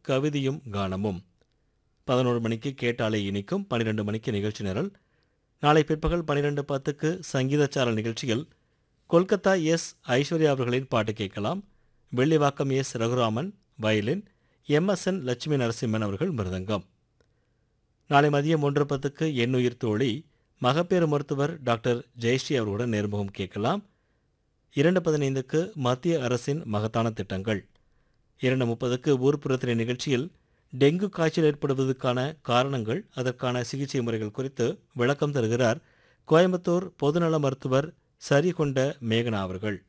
கவிதையும் கானமும் பதினோரு மணிக்கு கேட்டாலே இனிக்கும் பன்னிரெண்டு மணிக்கு நிகழ்ச்சி நிரல் நாளை பிற்பகல் பன்னிரெண்டு பத்துக்கு சங்கீதச்சாரல் நிகழ்ச்சியில் கொல்கத்தா எஸ் ஐஸ்வர்யா அவர்களின் பாட்டு கேட்கலாம் Vellivakkam S Raghuraman violin MSN Lakshmi Narasimhan அவர்கள் மிருதங்கம் நாளை மதியம் ஒன்று பத்துக்கு எண்ணுயிர் தோழி மகப்பேறு மருத்துவர் டாக்டர் ஜெயஸ்ரீ அவர்களுடன் நேர்முகம் கேட்கலாம் இரண்டு பதினைந்துக்கு மத்திய அரசின் மகத்தான திட்டங்கள் இரண்டு முப்பதுக்கு ஊர்ப்புறத்தினை நிகழ்ச்சியில் டெங்கு காய்ச்சல் ஏற்படுவதற்கான காரணங்கள் அதற்கான சிகிச்சை முறைகள் குறித்து விளக்கம் தருகிறார் கோயம்புத்தூர் பொதுநல மருத்துவர் சரிகொண்ட மேகனா அவர்கள்